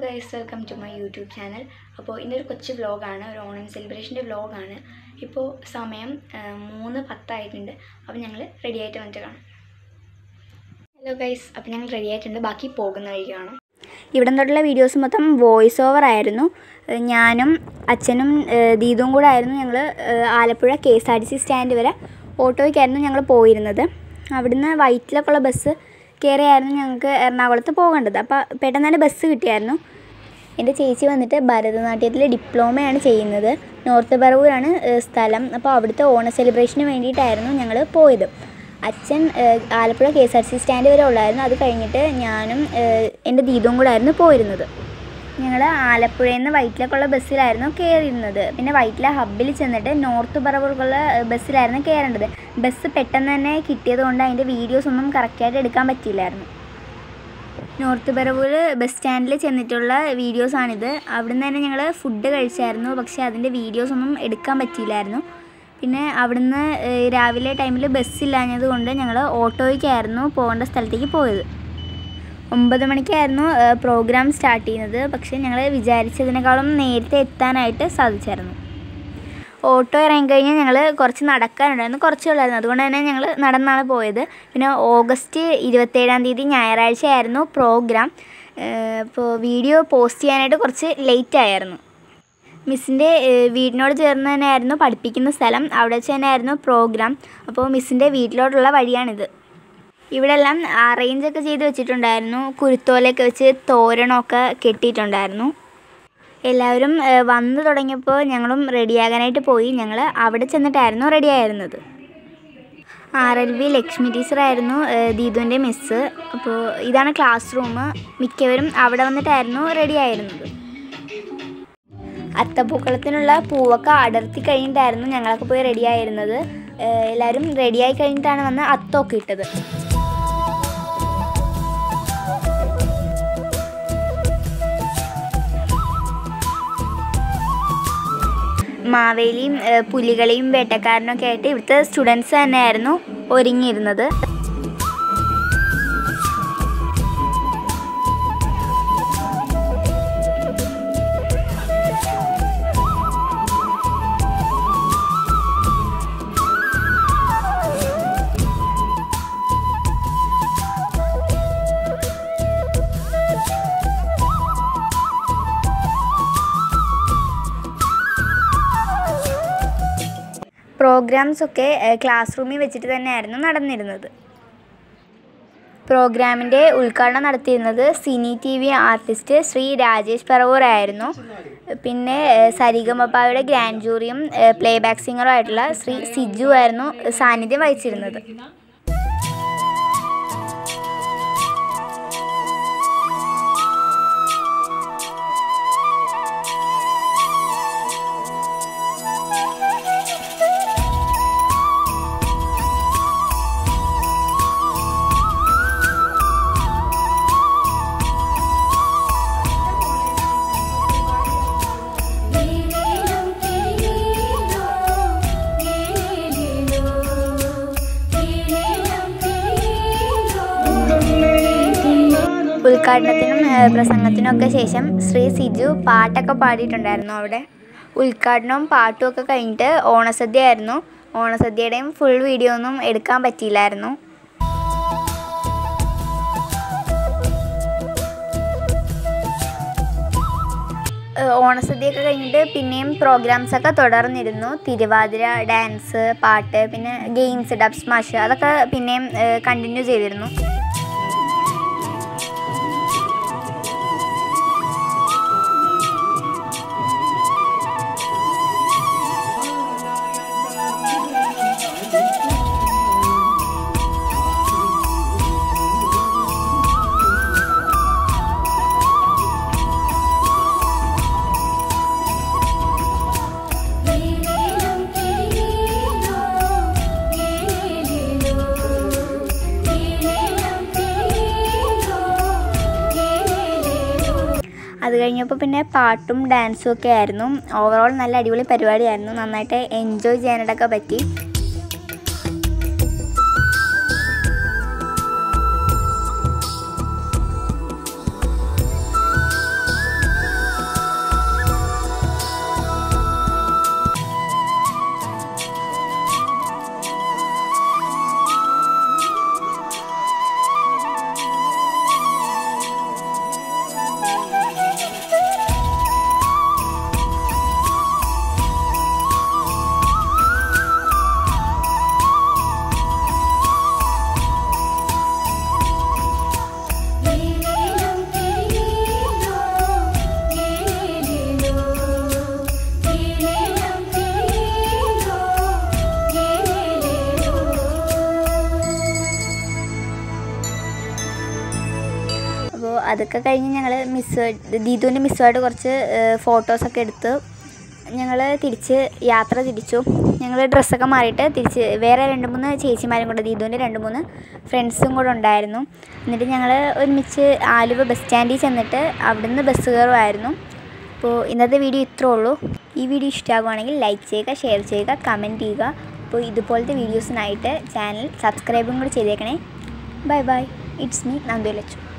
guys welcome to my YouTube channel അപ്പോൾ ഇന്നൊരു കൊച്ചു വ്ലോഗാണ് ഒരു ഓണം സെലിബ്രേഷൻ്റെ വ്ലോഗാണ് ഇപ്പോൾ സമയം ആ, മൂന്ന് പത്തായിട്ടുണ്ട് അപ്പോൾ ഞങ്ങൾ റെഡി ആയിട്ട് വന്നിട്ട് കാണാം ഹലോ ഗൈസ് അപ്പോൾ ഞങ്ങൾ റെഡി ആയിട്ടുണ്ട് ബാക്കി പോകുന്ന വഴി കാണാം ഇവിടം തൊട്ടുള്ള വീഡിയോസ് മൊത്തം വോയിസ് ഓവർ ആയിരുന്നു ഏഹ് ഞാനും അച്ഛനും ഏഹ് ദീദും കൂടെ ആയിരുന്നു ഞങ്ങൾ Alappuzha K S R T C stand വരെ ഓട്ടോയ്ക്കായിരുന്നു ഞങ്ങൾ പോയിരുന്നത് അവിടുന്ന് വൈറ്റിലൊക്കെയുള്ള ബസ് കയറിയായിരുന്നു ഞങ്ങൾക്ക് എറണാകുളത്ത് പോകേണ്ടത് അപ്പോൾ പെട്ടെന്ന് തന്നെ ബസ് കിട്ടിയായിരുന്നു എൻ്റെ ചേച്ചി വന്നിട്ട് ഭരതനാട്യത്തിൽ ഡിപ്ലോമയാണ് ചെയ്യുന്നത് നോർത്ത് പറവൂരാണ് ഏഹ് സ്ഥലം അപ്പോൾ അവിടുത്തെ ഓണ സെലിബ്രേഷന് വേണ്ടിയിട്ടായിരുന്നു ഞങ്ങൾ പോയത് അച്ഛൻ ഏഹ് Alappuzha K S R C stand വരെ ഉള്ളായിരുന്നു അത് കഴിഞ്ഞിട്ട് ഞാനും ഏഹ് എൻ്റെ ദീദും കൂടെ ആയിരുന്നു പോയിരുന്നത് ഞങ്ങൾ ആലപ്പുഴയിൽ നിന്ന് വൈറ്റിലേക്കുള്ള ബസ്സിലായിരുന്നു കയറിയിരുന്നത് പിന്നെ വൈറ്റില ഹബ്ബിൽ ചെന്നിട്ട് നോർത്ത് പറവൂർക്കുള്ള ഏഹ് ബസ്സിലായിരുന്നു കയറേണ്ടത് ബസ് പെട്ടെന്ന് തന്നെ കിട്ടിയത് കൊണ്ട് അതിൻ്റെ വീഡിയോസ് ഒന്നും കറക്റ്റായിട്ട് എടുക്കാൻ പറ്റിയില്ലായിരുന്നു നോർത്ത് ബറവൂർ ബസ് സ്റ്റാൻഡിൽ ചെന്നിട്ടുള്ള വീഡിയോസാണിത് അവിടുന്ന് തന്നെ ഞങ്ങൾ ഫുഡ് കഴിച്ചായിരുന്നു പക്ഷേ അതിൻ്റെ വീഡിയോസ് ഒന്നും എടുക്കാൻ പറ്റിയില്ലായിരുന്നു പിന്നെ അവിടുന്ന് ഏഹ്, രാവിലെ ടൈമിൽ ബസ്സില്ലാഞ്ഞത് കൊണ്ട് ഞങ്ങൾ ഓട്ടോയ്ക്കായിരുന്നു പോകേണ്ട സ്ഥലത്തേക്ക് പോയത് ഒമ്പത് മണിക്കായിരുന്നു ഏഹ്, പ്രോഗ്രാം സ്റ്റാർട്ട് ചെയ്യുന്നത് പക്ഷേ ഞങ്ങൾ വിചാരിച്ചതിനേക്കാളും നേരത്തെ എത്താനായിട്ട് സാധിച്ചായിരുന്നു ഓട്ടോ ഇറങ്ങിക്കഴിഞ്ഞാൽ ഞങ്ങൾ കുറച്ച് നടക്കാനുണ്ടായിരുന്നു കുറച്ചേ ഉള്ളായിരുന്നു അതുകൊണ്ട് തന്നെ ഞങ്ങൾ നടന്നാണ് പോയത് പിന്നെ ഓഗസ്റ്റ് ഇരുപത്തേഴാം തീയതി ഞായറാഴ്ച ആയിരുന്നു പ്രോഗ്രാം ഇപ്പോൾ വീഡിയോ പോസ്റ്റ് ചെയ്യാനായിട്ട് കുറച്ച് ലേറ്റ് ആയിരുന്നു മിസ്സിൻ്റെ വീടിനോട് ചേർന്ന് തന്നെയായിരുന്നു പഠിപ്പിക്കുന്ന സ്ഥലം അവിടെ വെച്ച് തന്നെയായിരുന്നു പ്രോഗ്രാം അപ്പോൾ മിസ്സിൻ്റെ വീട്ടിലോട്ടുള്ള വഴിയാണിത് ഇവിടെ എല്ലാം അറേഞ്ചൊക്കെ ചെയ്ത് വെച്ചിട്ടുണ്ടായിരുന്നു കുരുത്തോലയൊക്കെ വെച്ച് തോരണമൊക്കെ കെട്ടിയിട്ടുണ്ടായിരുന്നു എല്ലാവരും ഏഹ്, വന്നു തുടങ്ങിയപ്പോൾ ഞങ്ങളും റെഡിയാകാനായിട്ട് പോയി ഞങ്ങൾ അവിടെ ചെന്നിട്ടായിരുന്നു റെഡിയായിരുന്നത് ആർ എൽ വി ലക്ഷ്മി ടീച്ചറായിരുന്നു ഏഹ്, ദീതുവിൻ്റെ മിസ്സ് അപ്പോൾ ഇതാണ് ക്ലാസ് റൂം മിക്കവരും അവിടെ വന്നിട്ടായിരുന്നു റെഡിയായിരുന്നത് അത്തപ്പൂക്കളത്തിനുള്ള പൂവൊക്കെ അടർത്തി കഴിഞ്ഞിട്ടായിരുന്നു ഞങ്ങളൊക്കെ പോയി റെഡിയായിരുന്നത് ഏഹ്, എല്ലാവരും റെഡിയായി കഴിഞ്ഞിട്ടാണ് വന്ന് അത്തമൊക്കെ ഇട്ടത് മാവേലിയും ഏഹ്, പുലികളെയും വേട്ടക്കാരനൊക്കെ ആയിട്ട് ഇവിടുത്തെ സ്റ്റുഡൻസ് തന്നെയായിരുന്നു ഒരുങ്ങിയിരുന്നത് പ്രോഗ്രാംസ് ഒക്കെ ഏഹ്, ക്ലാസ് റൂമിൽ വെച്ചിട്ട് തന്നെയായിരുന്നു നടന്നിരുന്നത് പ്രോഗ്രാമിൻ്റെ ഉദ്ഘാടനം നടത്തിയിരുന്നത് cine T V artist Shri Rajesh Paravur ആയിരുന്നു പിന്നെ ഏഹ്, സരിഗമപ്പായുടെ ഗ്രാൻഡ് ജൂറിയും പ്ലേ ബാക്ക് സിംഗറും ആയിട്ടുള്ള ശ്രീ സിജു ആയിരുന്നു സാന്നിധ്യം വഹിച്ചിരുന്നത് ഉദ്ഘാടനത്തിനും ഏഹ്, പ്രസംഗത്തിനും ഒക്കെ ശേഷം ശ്രീ സിജു പാട്ടൊക്കെ പാടിയിട്ടുണ്ടായിരുന്നു അവിടെ ഉദ്ഘാടനവും പാട്ടും ഒക്കെ കഴിഞ്ഞിട്ട് ഓണസദ്യ ആയിരുന്നു ഓണസദ്യയുടെയും ഫുൾ വീഡിയോ ഒന്നും എടുക്കാൻ പറ്റിയില്ലായിരുന്നു ഏഹ്, ഓണസദ്യയൊക്കെ കഴിഞ്ഞിട്ട് പിന്നെയും പ്രോഗ്രാംസ് ഒക്കെ തുടർന്നിരുന്നു തിരുവാതിര ഡാൻസ് പാട്ട് പിന്നെ ഗെയിംസ് ഡബ് സ്മാഷ് അതൊക്കെ പിന്നെയും കണ്ടിന്യൂ ചെയ്തിരുന്നു അത് കഴിഞ്ഞപ്പോൾ പിന്നെ പാട്ടും ഡാൻസും ഒക്കെ ആയിരുന്നു ഓവറോൾ നല്ല അടിപൊളി പരിപാടിയായിരുന്നു നന്നായിട്ട് എൻജോയ് ചെയ്യാനായിട്ടൊക്കെ പറ്റി അതൊക്കെ കഴിഞ്ഞ് ഞങ്ങൾ മിസ് ദീതുവിൻ്റെ മിസ്സുമായിട്ട് കുറച്ച് ഫോട്ടോസൊക്കെ എടുത്ത് ഞങ്ങൾ തിരിച്ച് യാത്ര തിരിച്ചു ഞങ്ങൾ ഡ്രസ്സൊക്കെ മാറിയിട്ട് തിരിച്ച് വേറെ രണ്ട് മൂന്ന് ചേച്ചിമാരും കൂടെ ദീതുവിൻ്റെ രണ്ട് മൂന്ന് ഫ്രണ്ട്സും കൂടെ ഉണ്ടായിരുന്നു എന്നിട്ട് ഞങ്ങൾ ഒരുമിച്ച് ആലുവ ബസ് സ്റ്റാൻഡിൽ ചെന്നിട്ട് അവിടുന്ന് ബസ് കയറുമായിരുന്നു അപ്പോൾ ഇന്നത്തെ വീഡിയോ ഇത്രേ ഉള്ളൂ ഈ വീഡിയോ ഇഷ്ടമാകുവാണെങ്കിൽ ലൈക്ക് ചെയ്യുക ഷെയർ ചെയ്യുക കമൻറ്റ് ചെയ്യുക അപ്പോൾ ഇതുപോലത്തെ വീഡിയോസിനായിട്ട് ചാനൽ സബ്സ്ക്രൈബും കൂടി ചെയ്തേക്കണേ bye bye it's me Nandu Lachu